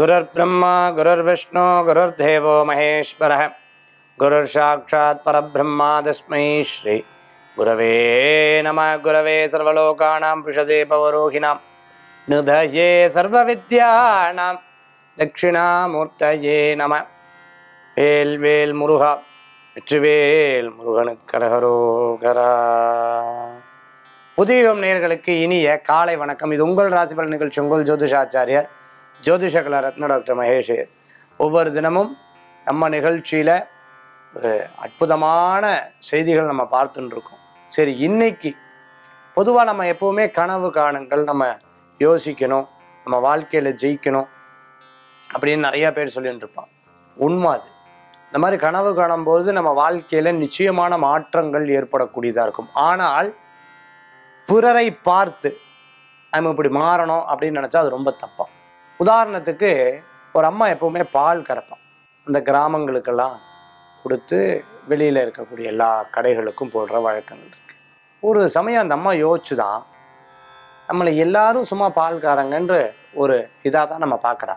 गुरुर्ब्रह्मा गुरुर्विष्णु गुरुर्देवो महेश्वरः गुरुर्साक्षात् परब्रह्मा तस्मै श्री गुरवे नमः गुरवे सर्वलोकानां विशदे पवरोहिणां निधये सर्वविद्यानां दक्षिणामूर्तये नमः வேல் வேல் முருகா வெற்றிவேல் முருகனுக்கு கரகரோகரா புதியம் நேயர்களுக்கு இனிய காலை வணக்கம் இது உங்கள் ராசிபலன் நிகழ்ச்சி உங்கள் ஜோதிஷாச்சாரியர் ஜோதிஷ கலா ரத்ன டாக்டர் மகேஷ் ஒவ்வொரு தினமும் நம்ம நிகழ்ச்சியில் ஒரு அற்புதமான செய்திகள் நம்ம பார்த்துட்டு இருக்கோம் சரி இன்னைக்கு பொதுவாக நம்ம எப்போவுமே கனவு காணுங்கள் நம்ம யோசிக்கணும் நம்ம வாழ்க்கையில் ஜெயிக்கணும் அப்படின்னு நிறைய பேர் சொல்லிட்டு இருப்பான் உண்மை அது இந்த மாதிரி கனவு காணும்போது நம்ம வாழ்க்கையில் நிச்சயமான மாற்றங்கள் ஏற்படக்கூடியதாக இருக்கும் ஆனால் பிறரை பார்த்து நம்ம இப்படி மாறணும் அப்படின்னு நினச்சா அது ரொம்ப தப்பாக உதாரணத்துக்கு ஒரு அம்மா எப்பவுமே பால் கறப்பான் அந்த கிராமங்களுக்கெல்லாம் கொடுத்து வெளியில் இருக்கக்கூடிய எல்லா கடைகளுக்கும் போடுற வழக்கங்கள் இருக்கு ஒரு சமயம் அந்த அம்மா யோசிச்சு தான் நம்மளை எல்லாரும் சும்மா பால்காரங்கன்ற ஒரு இதாக தான் நம்ம பார்க்குறா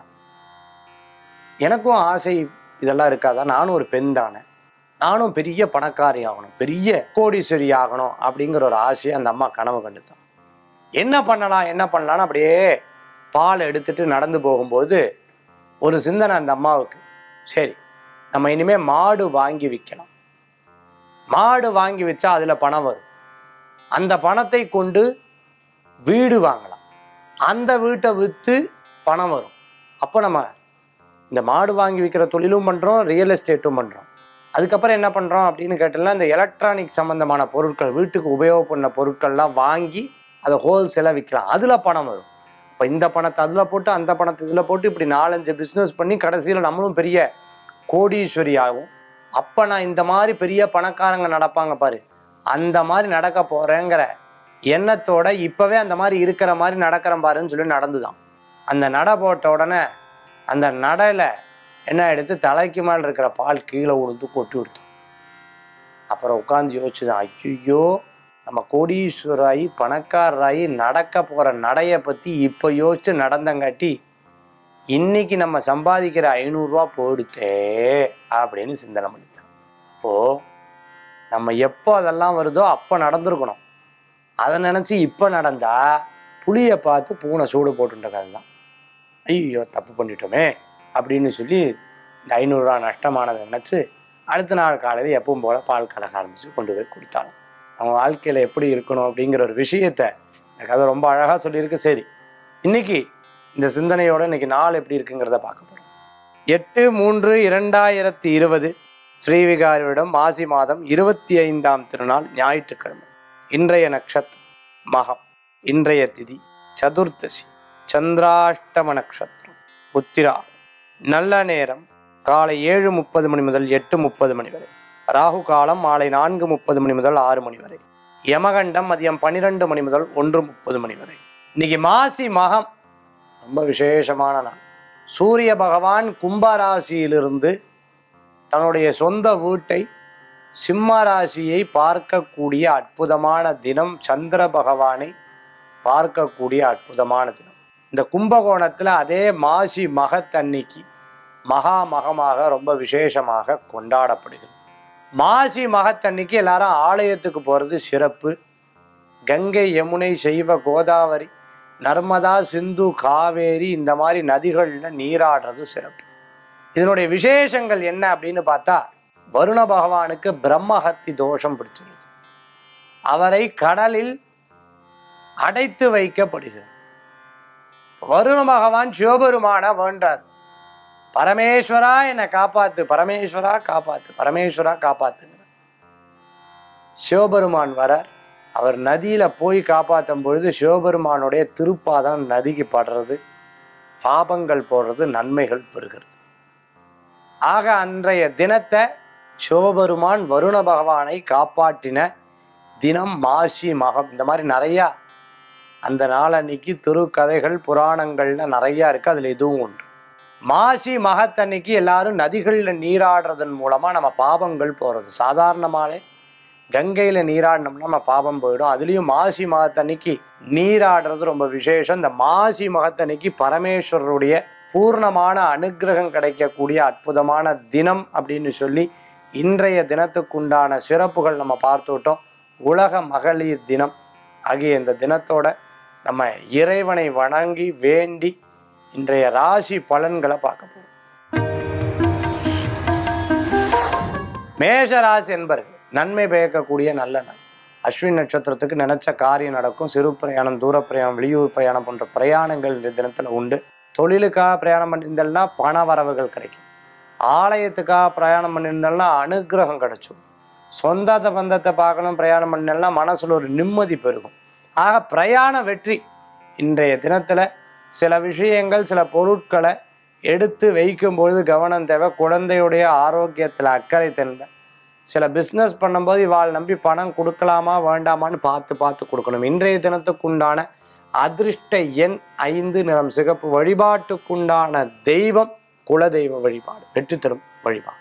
எனக்கும் ஆசை இதெல்லாம் இருக்காதா நானும் ஒரு பெண் தானே நானும் பெரிய பணக்காரி ஆகணும் பெரிய கோடீஸ்வரி ஆகணும் அப்படிங்கிற ஒரு ஆசையை அந்த அம்மா கனவு கண்டுதான் என்ன பண்ணலாம் என்ன பண்ணலாம்னு அப்படியே பால் எடுத்துட்டு நடந்து போகும்போது ஒரு சிந்தனை அந்த அம்மாவுக்கு சரி நம்ம இனிமே மாடு வாங்கி விற்கலாம் மாடு வாங்கி வச்சா அதில் பணம் வரும் அந்த பணத்தை கொண்டு வீடு வாங்கலாம் அந்த வீட்டை விற்று பணம் வரும் அப்போ நம்ம இந்த மாடு வாங்கி விற்கிற தொழிலும் பண்ணுறோம் ரியல் எஸ்டேட்டும் பண்ணுறோம் அதுக்கப்புறம் என்ன பண்ணுறோம் அப்படின்னு கேட்டோம்னா இந்த எலக்ட்ரானிக் சம்மந்தமான பொருட்கள் வீட்டுக்கு உபயோகம் பண்ண பொருட்கள்லாம் வாங்கி அதை ஹோல்சேலாக விற்கலாம் அதில் பணம் வரும் இப்போ இந்த பணத்தை அதில் போட்டு அந்த பணத்தை இதில் போட்டு இப்படி நாலஞ்சு பிஸ்னஸ் பண்ணி கடைசியில் நம்மளும் பெரிய கோடீஸ்வரி ஆகும் அப்போ நான் இந்த மாதிரி பெரிய பணக்காரங்க நடப்பாங்க பாரு அந்த மாதிரி நடக்க போகிறேங்கிற எண்ணத்தோட இப்போவே அந்த மாதிரி இருக்கிற மாதிரி நடக்கிறேன் பாருன்னு சொல்லி நடந்துதான் அந்த நட போட்ட உடனே அந்த நடையில் என்ன எடுத்து தலைக்கு மேலே இருக்கிற பால் கீழே உழுந்து கொட்டி விடுத்து அப்புறம் உட்காந்து யோசிச்சுதான் ஐயோ நம்ம கோடீஸ்வராயி பணக்காரராயி நடக்க போகிற நடையை பற்றி இப்போ யோசிச்சு நடந்தங்காட்டி இன்னைக்கு நம்ம சம்பாதிக்கிற ஐநூறுரூவா போயிடுத்தே அப்படின்னு சிந்தனை பண்ணித்தான் இப்போது நம்ம எப்போ அதெல்லாம் வருதோ அப்போ நடந்திருக்கணும் அதை நினச்சி இப்போ நடந்தா புளியை பார்த்து பூனை சூடு போட்டுன்ற கதை தான் ஐயோ தப்பு பண்ணிட்டோமே அப்படின்னு சொல்லி இந்த ஐநூறுரூவா நஷ்டமானதை நினச்சி அடுத்த நாள் காலையில் எப்பவும் போல் பால் கலக்க ஆரம்பித்து கொண்டு போய் கொடுத்தாங்க அவங்க வாழ்க்கையில் எப்படி இருக்கணும் அப்படிங்கிற ஒரு விஷயத்த இந்த கதை ரொம்ப அழகாக சொல்லியிருக்கு சரி இன்னைக்கு இந்த சிந்தனையோட இன்னைக்கு நாள் எப்படி இருக்குங்கிறத பார்க்க போகிறோம் எட்டு மூன்று இரண்டாயிரத்தி இருபது ஸ்ரீவிகாரியிடம் மாசி மாதம் இருபத்தி ஐந்தாம் திருநாள் ஞாயிற்றுக்கிழமை இன்றைய நட்சத்திரம் மகம் இன்றைய திதி சதுர்த்தசி சந்திராஷ்டம நட்சத்திரம் உத்திரா நல்ல நேரம் காலை ஏழு முப்பது மணி முதல் எட்டு முப்பது மணி வரை ராகு காலம் மாலை நான்கு முப்பது மணி முதல் ஆறு மணி வரை யமகண்டம் மதியம் பன்னிரெண்டு மணி முதல் ஒன்று முப்பது மணி வரை இன்னைக்கு மாசி மகம் ரொம்ப விசேஷமான நாள் சூரிய பகவான் கும்பராசியிலிருந்து தன்னுடைய சொந்த வீட்டை சிம்ம ராசியை பார்க்கக்கூடிய அற்புதமான தினம் சந்திர பகவானை பார்க்கக்கூடிய அற்புதமான தினம் இந்த கும்பகோணத்தில் அதே மாசி மகத்தன்னைக்கு மகா மகமாக ரொம்ப விசேஷமாக கொண்டாடப்படுகிறது மாசி மகத்தன்னைக்கு எல்லாரும் ஆலயத்துக்கு போகிறது சிறப்பு கங்கை யமுனை செய்வ கோதாவரி நர்மதா சிந்து காவேரி இந்த மாதிரி நதிகளில் நீராடுறது சிறப்பு இதனுடைய விசேஷங்கள் என்ன அப்படின்னு பார்த்தா வருண பகவானுக்கு பிரம்மஹத்தி தோஷம் பிடிச்சிருக்கு அவரை கடலில் அடைத்து வைக்கப்படுகிறது வருண பகவான் சிவபெருமான வேண்டார் பரமேஸ்வரா என்னை காப்பாத்து பரமேஸ்வரா காப்பாத்து பரமேஸ்வரா காப்பாத்துங்க சிவபெருமான் வரார் அவர் நதியில போய் காப்பாற்றும் பொழுது சிவபெருமானுடைய திருப்பாதம் நதிக்கு படுறது பாபங்கள் போடுறது நன்மைகள் பெறுகிறது ஆக அன்றைய தினத்தை சிவபெருமான் வருண பகவானை காப்பாற்றின தினம் மாசி மகம் இந்த மாதிரி நிறையா அந்த நாளன்னைக்கு திருக்கதைகள் புராணங்கள்ல நிறையா இருக்கு அதுல இதுவும் உண்டு மாசி மகத்தன்னைக்கு எல்லாரும் நதிகளில் நீராடுறதன் மூலமா நம்ம பாபங்கள் போறது சாதாரணமாலே கங்கையில நீராடினோம்னா நம்ம பாபம் போயிடும் அதுலயும் மாசி மகத்தன்னைக்கு நீராடுறது ரொம்ப விசேஷம் இந்த மாசி மகத்தன்னைக்கு பரமேஸ்வரருடைய பூர்ணமான அனுக்கிரகம் கிடைக்கக்கூடிய அற்புதமான தினம் அப்படின்னு சொல்லி இன்றைய தினத்துக்குண்டான சிறப்புகள் நம்ம பார்த்துவிட்டோம் உலக மகளிர் தினம் ஆகிய இந்த தினத்தோட நம்ம இறைவனை வணங்கி வேண்டி இன்றைய ராசி பலன்களை பார்க்க போகிறோம் மேஷ ராசி என்பர்கள் நன்மை பயக்கக்கூடிய நல்ல நாள் அஸ்வின் நட்சத்திரத்துக்கு நினைச்ச காரியம் நடக்கும் சிறு பிரயாணம் தூர பிரயாணம் வெளியூர் பிரயாணம் போன்ற பிரயாணங்கள் இந்த தினத்தில் உண்டு தொழிலுக்காக பிரயாணம் பண்ணியிருந்தேன்னா பண வரவுகள் கிடைக்கும் ஆலயத்துக்காக பிரயாணம் பண்ணியிருந்தேன்னா அனுகிரகம் கிடைச்சும் சொந்தத்தை பந்தத்தை பார்க்கணும் பிரயாணம் பண்ணேன்னா மனசுல ஒரு நிம்மதி பெருகும் ஆக பிரயாண வெற்றி இன்றைய தினத்தில் சில விஷயங்கள் சில பொருட்களை எடுத்து வைக்கும்பொழுது கவனம் தேவை குழந்தையுடைய ஆரோக்கியத்தில் அக்கறை தேவை சில பிஸ்னஸ் பண்ணும்போது இவாள் நம்பி பணம் கொடுக்கலாமா வேண்டாமான்னு பார்த்து பார்த்து கொடுக்கணும் இன்றைய தினத்துக்குண்டான அதிர்ஷ்ட எண் ஐந்து நிறம் சிகப்பு வழிபாட்டுக்குண்டான தெய்வம் குலதெய்வ வழிபாடு வெற்றி தரும் வழிபாடு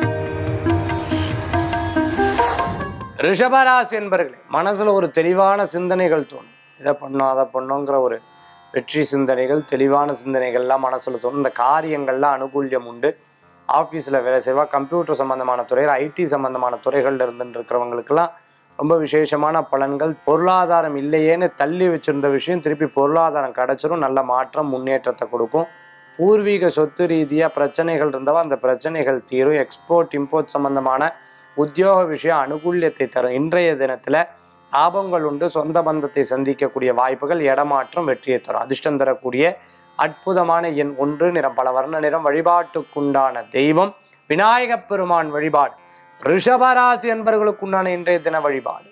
ரிஷபராசி என்பர்களே மனசுல ஒரு தெளிவான சிந்தனைகள் தோணும் இதை பண்ணோம் அதை பண்ணோங்கிற ஒரு வெற்றி சிந்தனைகள் தெளிவான சிந்தனைகள்லாம் மனசுல தோணும் இந்த காரியங்கள்லாம் அனுகூல்யம் உண்டு ஆஃபீஸில் வேலை செய்வா கம்ப்யூட்டர் சம்மந்தமான துறைகள் ஐடி சம்மந்தமான துறைகளில் இருந்துட்டு இருக்கிறவங்களுக்கெல்லாம் ரொம்ப விசேஷமான பலன்கள் பொருளாதாரம் இல்லையேன்னு தள்ளி வச்சிருந்த விஷயம் திருப்பி பொருளாதாரம் கிடைச்சிரும் நல்ல மாற்றம் முன்னேற்றத்தை கொடுக்கும் பூர்வீக சொத்து ரீதியாக பிரச்சனைகள் இருந்தவா அந்த பிரச்சனைகள் தீரும் எக்ஸ்போர்ட் இம்போர்ட் சம்பந்தமான உத்தியோக விஷயம் அனுகூல்யத்தை தரும் இன்றைய தினத்தில் லாபங்கள் உண்டு சொந்த பந்தத்தை சந்திக்கக்கூடிய வாய்ப்புகள் இடமாற்றம் வெற்றியை தரும் அதிர்ஷ்டம் தரக்கூடிய அற்புதமான எண் ஒன்று நிறம் பல வர்ண நிறம் வழிபாட்டுக்குண்டான தெய்வம் விநாயகப் பெருமான் வழிபாடு ரிஷபராசி என்பவர்களுக்குண்டான இன்றைய தின வழிபாடு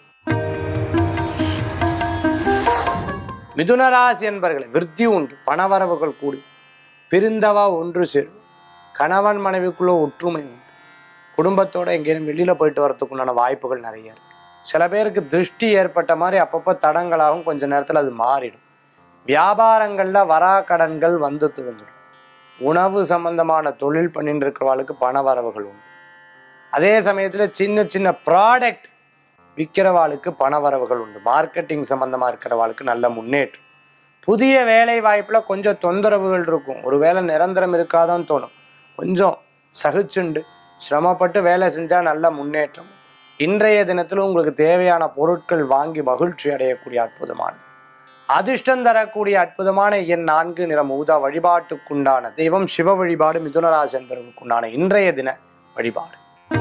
மிதுன ராசி என்பர்களை விருத்தி உண்டு பணவரவுகள் கூடி பிரிந்தவா ஒன்று சேரும் கணவன் மனைவிக்குள்ள ஒற்றுமை உண்டு குடும்பத்தோட எங்கேயும் வெளியில போயிட்டு வரதுக்குண்டான வாய்ப்புகள் நிறைய இருக்கு சில பேருக்கு திருஷ்டி ஏற்பட்ட மாதிரி அப்பப்போ தடங்களாகும் கொஞ்ச நேரத்தில் அது மாறிடும் வியாபாரங்கள்ல வரா கடன்கள் வந்து திருந்துடும் உணவு சம்பந்தமான தொழில் பண்ணிட்டு இருக்கிறவாளுக்கு பண வரவுகள் உண்டு அதே சமயத்தில் சின்ன சின்ன ப்ராடக்ட் விற்கிறவாளுக்கு பண வரவுகள் உண்டு மார்க்கெட்டிங் சம்பந்தமாக இருக்கிறவாளுக்கு நல்ல முன்னேற்றம் புதிய வேலை வாய்ப்பில் கொஞ்சம் தொந்தரவுகள் இருக்கும் ஒரு வேலை நிரந்தரம் இருக்காதான்னு தோணும் கொஞ்சம் சகிச்சுண்டு சிரமப்பட்டு வேலை செஞ்சால் நல்ல முன்னேற்றம் இன்றைய தினத்தில் உங்களுக்கு தேவையான பொருட்கள் வாங்கி மகிழ்ச்சி அடையக்கூடிய அற்புதமானது அதிர்ஷ்டம் தரக்கூடிய அற்புதமான எண் நான்கு நிறம் ஊதா வழிபாட்டுக்குண்டான தெய்வம் சிவ வழிபாடு மிதுனராசி என்பவர்களுக்குண்டான இன்றைய தின வழிபாடு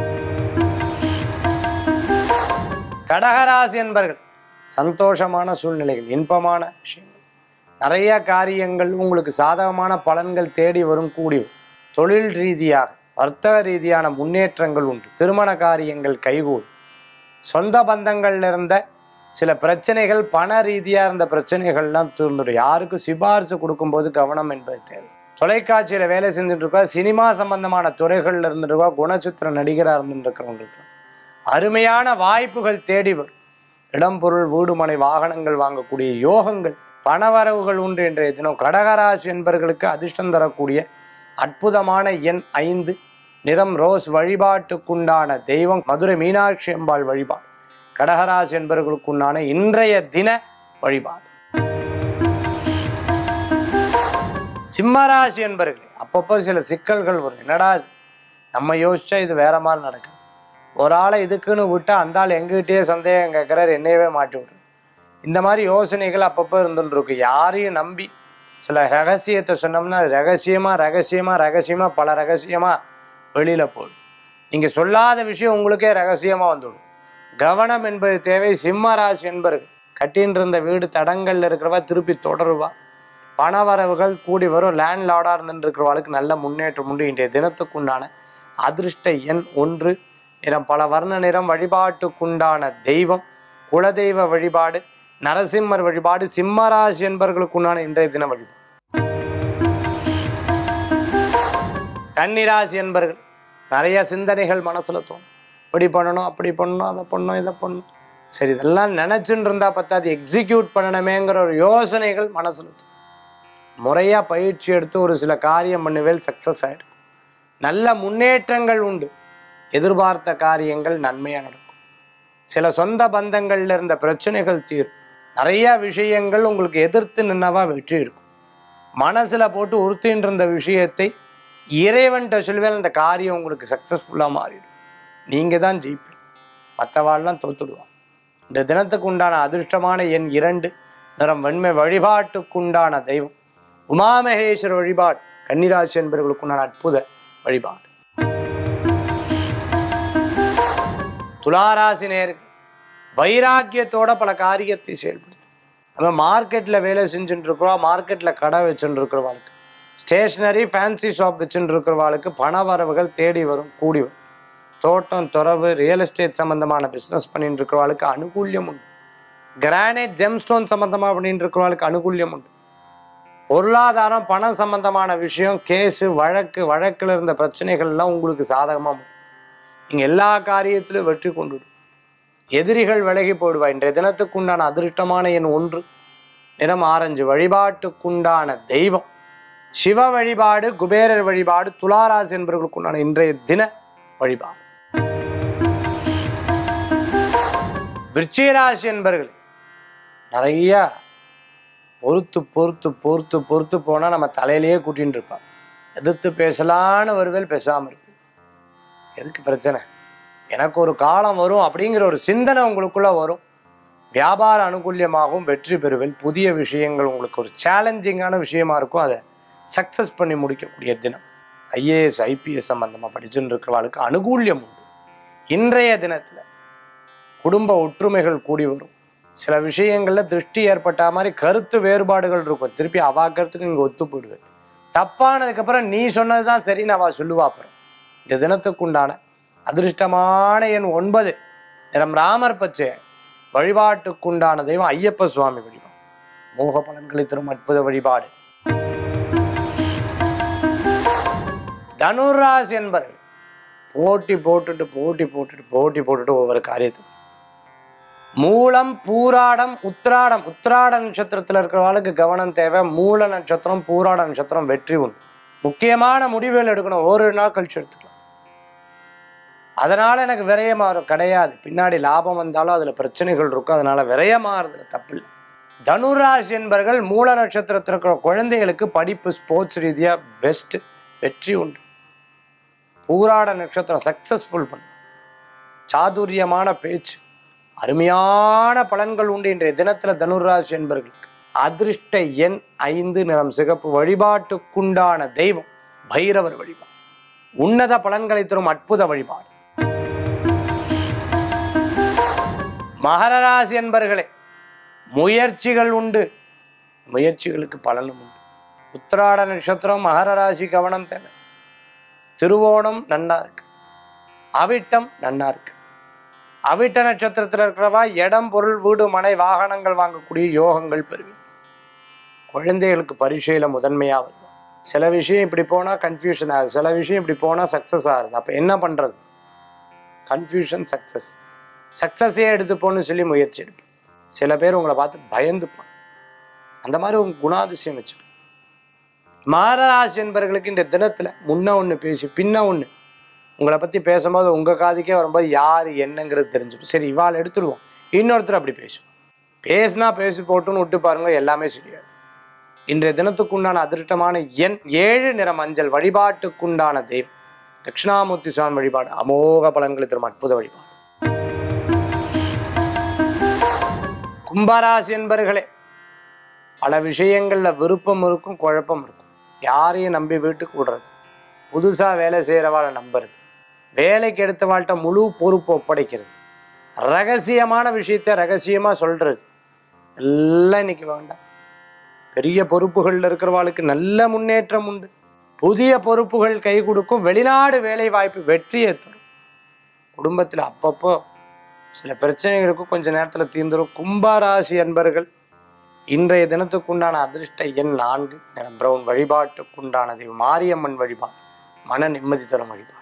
கடகராசி என்பர்கள் சந்தோஷமான சூழ்நிலைகள் இன்பமான விஷயங்கள் நிறைய காரியங்கள் உங்களுக்கு சாதகமான பலன்கள் தேடி வரும் கூடி வரும். தொழில் ரீதியாக வர்த்தக ரீதியான முன்னேற்றங்கள் உண்டு திருமண காரியங்கள் கைகூடும் சொந்த பந்தங்கள்ல இருந்த சில பிரச்சனைகள் பண ரீதியாக இருந்த பிரச்சனைகள்லாம் தீர்ந்துடும் யாருக்கு சிபாரிசு கொடுக்கும்போது கவனம் என்பது தேவை தொலைக்காட்சியில் வேலை செஞ்சுட்டு இருக்கா சினிமா சம்பந்தமான துறைகள்ல இருந்துருக்கா குணச்சித்திர நடிகராக இருந்துட்டு இருக்கிறவங்களுக்கு அருமையான வாய்ப்புகள் தேடி வரும் இடம் பொருள் வீடு மனை வாகனங்கள் வாங்கக்கூடிய யோகங்கள் பணவரவுகள் உண்டு இன்றைய தினம் கடகராசி என்பவர்களுக்கு அதிர்ஷ்டம் தரக்கூடிய அற்புதமான எண் ஐந்து நிறம் ரோஸ் வழிபாட்டுக்குண்டான தெய்வம் மதுரை மீனாட்சி அம்பாள் வழிபாடு கடகராசி என்பவர்களுக்குண்டான இன்றைய தின வழிபாடு சிம்மராசி என்பர்களே அப்பப்போ சில சிக்கல்கள் வரும் என்னடா இது? நம்ம யோசிச்சா இது வேற மாதிரி நடக்குது ஒரு ஆளை இதுக்குன்னு விட்டா அந்த ஆள் எங்ககிட்டயே சந்தேகம் கேட்குறாரு என்னையவே மாட்டி விட்ரு இந்த மாதிரி யோசனைகள் அப்பப்போ இருந்துட்டு இருக்கு யாரையும் நம்பி சில ரகசியத்தை சொன்னோம்னா அது ரகசியமா ரகசியமா ரகசியமா பல ரகசியமா வெளியில போடும் நீங்க சொல்லாத விஷயம் உங்களுக்கே ரகசியமா வந்துடும் கவனம் என்பது தேவை சிம்ம ராசி என்பர்கள் கட்டின்னு இருந்த வீடு தடங்கள்ல இருக்கிறவா திருப்பி தொடருவா பணவரவுகள் கூடி வரும் லேண்ட் லார்டாக இருந்துட்டு இருக்கிறவாளுக்கு நல்ல முன்னேற்றம் உண்டு இன்றைய தினத்துக்குண்டான அதிர்ஷ்ட எண் ஒன்று நிறம் பல வர்ண நிறம் வழிபாட்டுக்குண்டான தெய்வம் குலதெய்வ வழிபாடு நரசிம்மர் வழிபாடு சிம்மராசி என்பவர்களுக்குண்டான இன்றைய தின வழிபாடு கன்னிராசி என்பர்கள் நிறைய சிந்தனைகள் மனசுல தோணும் இப்படி பண்ணணும் அப்படி பண்ணணும் அதை பண்ணணும் இதை பண்ணணும் சரி இதெல்லாம் நினைச்சுன்னு இருந்தா பத்தாது எக்ஸிக்யூட் பண்ணணுமேங்கிற ஒரு யோசனைகள் மனசுல தோணும் முறையா பயிற்சி எடுத்து ஒரு சில காரியம் பண்ணுவேல் சக்சஸ் ஆயிடும் நல்ல முன்னேற்றங்கள் உண்டு எதிர்பார்த்த காரியங்கள் நன்மையா நடக்கும் சில சொந்த பந்தங்கள்ல இருந்த பிரச்சனைகள் தீரும் நிறைய விஷயங்கள் உங்களுக்கு எதிர்த்து நின்னவா வெற்றி இருக்கும் மனசுல போட்டு உறுத்தின்னு இருந்த விஷயத்தை இறைவன்கிட்ட சொல்வேன் அந்த காரியம் உங்களுக்கு சக்ஸஸ்ஃபுல்லாக மாறிடும் நீங்க தான் ஜெயிப்பீங்க மற்றவாள்லாம் தோத்துடுவான் இந்த தினத்துக்கு உண்டான அதிர்ஷ்டமான எண் இரண்டு நிறம் வெண்மை வழிபாட்டுக்குண்டான தெய்வம் உமாமகேஸ்வர வழிபாடு கன்னிராசி என்பவர்களுக்கு உண்டான அற்புத வழிபாடு துளாராசி நேருக்கு வைராக்கியத்தோட பல காரியத்தை செயல்படுத்து நம்ம மார்க்கெட்டில் வேலை செஞ்சுட்டு இருக்கிறோம் மார்க்கெட்டில் கடை வச்சுட்டு இருக்கிறவாளுக்கு ஸ்டேஷ்னரி ஃபேன்சி ஷாப் வச்சுட்டு இருக்கிறவாளுக்கு பண வரவுகள் தேடி வரும் கூடி வரும் தோட்டம் துறவு ரியல் எஸ்டேட் சம்பந்தமான பிஸ்னஸ் பண்ணிட்டு இருக்கிறவாளுக்கு அனுகூல்யம் உண்டு கிரானைட் ஜெம்ஸ்டோன் சம்பந்தமாக பண்ணிட்டு இருக்கிறவாளுக்கு அனுகூல்யம் உண்டு பொருளாதாரம் பணம் சம்பந்தமான விஷயம் கேஸு வழக்கு வழக்கில் இருந்த பிரச்சனைகள்லாம் உங்களுக்கு சாதகமாக முடியும் நீங்கள் எல்லா காரியத்திலும் வெற்றி கொண்டு விடும். எதிரிகள் விலகி போயிடுவா இன்றைய தினத்துக்குண்டான அதிர்ஷ்டமான எண் ஒன்று நிறம் ஆரஞ்சு வழிபாட்டுக்குண்டான தெய்வம் சிவ வழிபாடு குபேரர் வழிபாடு துளாராசி என்பவர்களுக்குண்டான இன்றைய தின வழிபாடு விருச்சிகராசி என்பர்கள் நிறைய பொறுத்து பொறுத்து பொறுத்து பொறுத்து போனால் நம்ம தலையிலேயே கூட்டின்னு இருப்பான் எதிர்த்து பேசலான்னு வருவேல் பேசாமல் இருக்கு எதுக்கு பிரச்சனை எனக்கு ஒரு காலம் வரும் அப்படிங்கிற ஒரு சிந்தனை உங்களுக்குள்ள வரும் வியாபார அனுகூல்யமாகவும் வெற்றி பெறுவேன் புதிய விஷயங்கள் உங்களுக்கு ஒரு சேலஞ்சிங்கான விஷயமா இருக்கும் அதை சக்ஸஸ் பண்ணி முடிக்கக்கூடிய தினம் ஐஏஎஸ் ஐபிஎஸ் சம்பந்தமாக படிச்சுட்டு இருக்கிறவர்களுக்கு அனுகூல்யம் உண்டு இன்றைய தினத்தில் குடும்ப ஒற்றுமைகள் கூடி வரும் சில விஷயங்களில் திருஷ்டி ஏற்பட்ட மாதிரி கருத்து வேறுபாடுகள் இருக்கும் திருப்பி அவா கருத்துக்கு நீங்கள் ஒத்து போயிடுவேன் தப்பானதுக்கப்புறம் நீ சொன்னது தான் சரின்னு அவள் சொல்லுவா அப்புறம் இந்த தினத்துக்குண்டான அதிர்ஷ்டமான எண் ஒன்பது நிறம் ராமர் பச்சை வழிபாட்டுக்குண்டான தெய்வம் ஐயப்ப சுவாமி வழிபாடு மோக பலன்களை தரும் அற்புத வழிபாடு தனுராசி என்பர்கள் போட்டி போட்டுட்டு போட்டி போட்டுட்டு போட்டி போட்டுட்டு ஒவ்வொரு காரியத்துக்கும் மூலம் பூராடம் உத்திராடம் உத்திராட நட்சத்திரத்தில் இருக்கிறவங்களுக்கு கவனம் தேவை மூல நட்சத்திரம் பூராட நட்சத்திரம் வெற்றி உண்டு முக்கியமான முடிவுகள் எடுக்கணும் ஒரு நாள் கழிச்சு எடுத்துக்கலாம் அதனால எனக்கு விரயமாறும் கிடையாது பின்னாடி லாபம் வந்தாலும் அதுல பிரச்சனைகள் இருக்கும் அதனால விரயமாறுறதுல தப்பு இல்லை தனுராசி என்பர்கள் மூல நட்சத்திரத்தில் இருக்கிற குழந்தைகளுக்கு படிப்பு ஸ்போர்ட்ஸ் ரீதியா பெஸ்ட் வெற்றி உண்டு பூராட நட்சத்திரம் சக்சஸ்ஃபுல் பண்ணும் சாதுரியமான பேச்சு அருமையான பலன்கள் உண்டு இன்றைய தினத்துல தனுராசி என்பர்களுக்கு அதிர்ஷ்ட எண் ஐந்து நிறம் சிகப்பு வழிபாட்டுக்குண்டான தெய்வம் பைரவர் வழிபாடு உன்னத பலன்களை தரும் அற்புத வழிபாடு மகர ராசி என்பர்களே முயற்சிகள் உண்டு முயற்சிகளுக்கு பலனும் உண்டு உத்திராட நட்சத்திரம் மகர ராசி கவனம் தேவை திருவோணம் நன்னா இருக்கு அவிட்டம் நன்னா இருக்கு அவிட்ட நட்சத்திரத்தில் இருக்கிறவா இடம் பொருள் வீடு மனை வாகனங்கள் வாங்கக்கூடிய யோகங்கள் பெறுவீங்க குழந்தைகளுக்கு பரீட்சையில முதன்மையா வரும் சில விஷயம் இப்படி போனா கன்ஃபியூஷன் ஆகுது சில விஷயம் இப்படி போனா சக்சஸ் ஆகுது அப்ப என்ன பண்றது கன்ஃபியூஷன் சக்சஸ் சக்சஸே எடுத்து போன்னு சொல்லி முயற்சி எடுப்பேன் சில பேர் உங்களை பார்த்து பயந்துப்பான் அந்த மாதிரி உங்க குணாதிசயம் வச்சு மாரராசி என்பவர்களுக்கு இந்த தினத்துல முன்ன ஒண்ணு பேசி பின்ன ஒண்ணு உங்களை பத்தி பேசும்போது உங்க காதுக்கே வரும்போது யார் என்னங்கிறது தெரிஞ்சிடும் சரி இவாள் எடுத்துருவோம் இன்னொருத்தர் அப்படி பேசுவோம் பேசினா பேசி போட்டுன்னு விட்டு பாருங்க எல்லாமே சரியாது இன்றைய தினத்துக்குண்டான அதிர்ஷ்டமான எண் ஏழு நிற மஞ்சள் வழிபாட்டுக்குண்டான தெய்வம் தட்சிணாமூர்த்தி சுவாமி வழிபாடு அமோக பலன்களை தரும் அற்புத வழிபாடு கும்பராசி என்பர்களே பல விஷயங்கள்ல விருப்பம் இருக்கும் குழப்பம் இருக்கும் யாரையும் நம்பி வீட்டுக்கு விடுறது புதுசா வேலை செய்யறவாளை நம்புறது வேலைக்கு எடுத்தவாள்கிட்ட முழு பொறுப்பு ஒப்படைக்கிறது ரகசியமான விஷயத்த ரகசியமா சொல்றது எல்லாம் இன்னைக்கு வேண்டாம் பெரிய பொறுப்புகள்ல இருக்கிறவாளுக்கு நல்ல முன்னேற்றம் உண்டு புதிய பொறுப்புகள் கை கொடுக்கும் வெளிநாடு வேலை வாய்ப்பு வெற்றியை தரும் குடும்பத்தில் அப்பப்போ சில பிரச்சனைகளுக்கு கொஞ்ச நேரத்தில் தீர்ந்துரும் கும்பராசி அன்பர்கள் இன்றைய தினத்துக்குண்டான அதிர்ஷ்ட எண் நான்கு நிறம் பிரவுன் வழிபாட்டுக்குண்டான தெய்வம் மாரியம்மன் வழிபாடு மன நிம்மதி தரும் வழிபாடு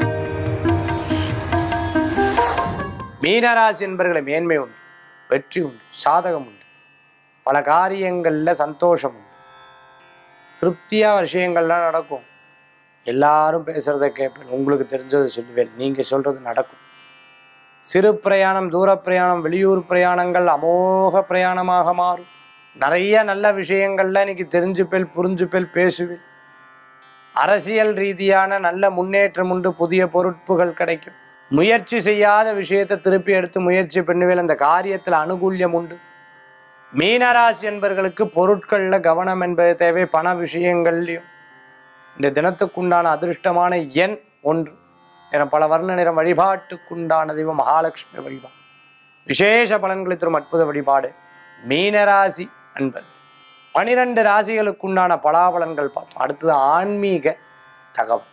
மீனராசி என்பர்களை மேன்மை உண்டு வெற்றி உண்டு சாதகம் உண்டு பல காரியங்கள்ல சந்தோஷம் உண்டு திருப்தியா விஷயங்கள்லாம் நடக்கும் எல்லாரும் பேசுறத கேட்பேன் உங்களுக்கு தெரிஞ்சதை சொல்லுவேன் நீங்க சொல்றது நடக்கும் சிறு பிரயாணம் தூர பிரயாணம் வெளியூர் பிரயாணங்கள் அமோக பிரயாணமாக மாறும் நிறைய நல்ல விஷயங்கள்ல இன்னைக்கு தெரிஞ்சுப்பேல் புரிஞ்சுப்பேல் பேசுவேன் அரசியல் ரீதியான நல்ல முன்னேற்றம் உண்டு புதிய பொறுப்புகள் கிடைக்கும் முயற்சி செய்யாத விஷயத்தை திருப்பி எடுத்து முயற்சி பண்ணுவேல் அந்த காரியத்தில் அனுகூல்யம் உண்டு மீனராசி என்பவர்களுக்கு பொருட்களில் கவனம் என்பது தேவை பண விஷயங்கள்லையும் இந்த தினத்துக்குண்டான அதிர்ஷ்டமான எண் ஒன்று நிறம் பல வர்ண நிறம் வழிபாட்டுக்குண்டான தெய்வம் மகாலட்சுமி வழிபாடு விசேஷ பலன்களை தரும் அற்புத வழிபாடு மீனராசி அன்பர் பனிரெண்டு ராசிகளுக்குண்டான பலாபலன்கள் பார்த்தோம் அடுத்தது ஆன்மீக தகவல்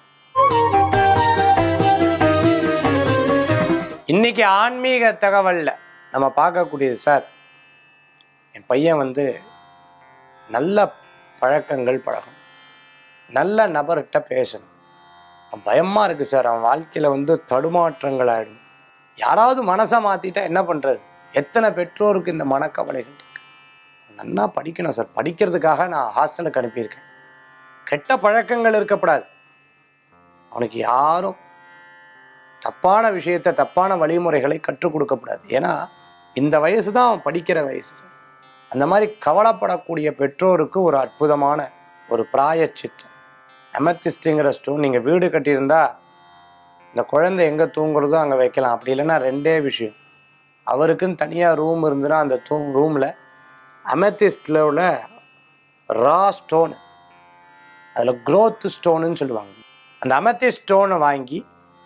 இன்னைக்கு ஆன்மீக தகவல்ல நம்ம பார்க்கக்கூடியது சார் என் பையன் வந்து நல்ல பழக்கங்கள் பழகணும் நல்ல நபர்கிட்ட பேசணும் அவன் பயமா இருக்கு சார் அவன் வாழ்க்கையில வந்து தடுமாற்றங்கள் ஆயிடும் யாராவது மனசை மாத்திட்டா என்ன பண்றது எத்தனை பெற்றோருக்கு இந்த மனக்கவலைகள் இருக்கு நன்னா படிக்கணும் சார் படிக்கிறதுக்காக நான் ஹாஸ்டலுக்கு அனுப்பியிருக்கேன் கெட்ட பழக்கங்கள் இருக்கப்படாது அவனுக்கு யாரும் தப்பான விஷயத்தை தப்பான வழிமுறைகளை கற்றுக் கொடுக்கப்படாது ஏன்னா இந்த வயசு தான் அவன் படிக்கிற வயசு சார் அந்த மாதிரி கவலைப்படக்கூடிய பெற்றோருக்கு ஒரு அற்புதமான ஒரு பிராயச்சித்தம் அமெத்திஸ்டுங்கிற ஸ்டோன் நீங்கள் வீடு கட்டியிருந்தா இந்த குழந்தை எங்கே தூங்குறதோ அங்கே வைக்கலாம் அப்படி இல்லைன்னா ரெண்டே விஷயம் அவருக்குன்னு தனியாக ரூம் இருந்துன்னா அந்த தூ ரூமில் அமெத்திஸ்டில் உள்ள ரா ஸ்டோன் அதில் growth ஸ்டோனுன்னு சொல்லுவாங்க அந்த அமெத்திஸ்ட் ஸ்டோனை வாங்கி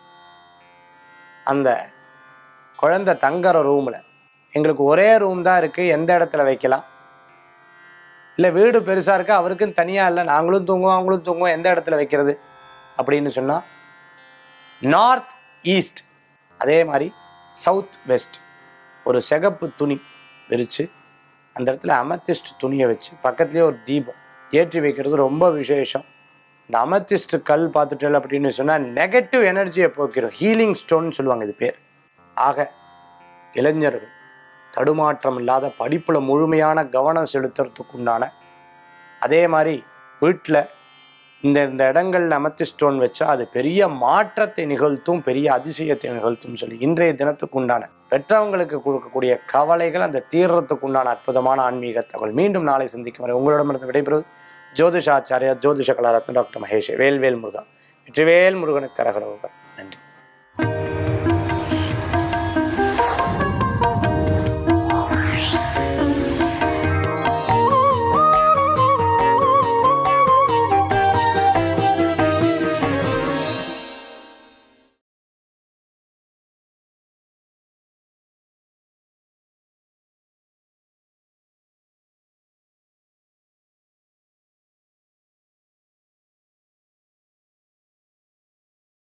அந்த குழந்தை தங்குற ரூமில் எங்களுக்கு ஒரே ரூம் தான் இருக்குது எந்த இடத்துல வைக்கலாம் இல்லை வீடு பெருசாக இருக்கு அவருக்குன்னு தனியாக இல்லை நாங்களும் தூங்குவோம் அவங்களும் தூங்குவோம் எந்த இடத்துல வைக்கிறது அப்படின்னு சொன்னால் நார்த் ஈஸ்ட் அதே மாதிரி சவுத் வெஸ்ட் ஒரு சிகப்பு துணி விரித்து அந்த இடத்துல அமத்திஸ்ட் துணியை வச்சு பக்கத்துலேயே ஒரு தீபம் ஏற்றி வைக்கிறது ரொம்ப விசேஷம் இந்த அமத்திஸ்ட் கல் பார்த்துட்டேன் அப்படின்னு சொன்னால் நெகட்டிவ் எனர்ஜியை போக்கிறோம் ஹீலிங் ஸ்டோன் சொல்லுவாங்க இது பேர் ஆக இளைஞர்கள் தடுமாற்றம் இல்லாத படிப்பில் முழுமையான கவனம் செலுத்துறதுக்கு உண்டான அதே மாதிரி வீட்டில் இந்த இந்த இடங்கள்ல அமர்த்தி ஸ்டோன் வச்சா அது பெரிய மாற்றத்தை நிகழ்த்தும் பெரிய அதிசயத்தை நிகழ்த்தும் சொல்லி இன்றைய தினத்துக்கு உண்டான பெற்றவங்களுக்கு கொடுக்கக்கூடிய கவலைகள் அந்த தீர்றதுக்கு உண்டான அற்புதமான ஆன்மீக தகவல் மீண்டும் நாளை சந்திக்கும் வரை உங்களிடமிருந்து விடைபெறுவது ஜோதிஷாச்சாரியா ஜோதிஷ கலாரத்ன டாக்டர் மகேஷ் வேல்வேல் முருகன் வெற்றிவேல் முருகனுக்கு கரகரோகர் நன்றி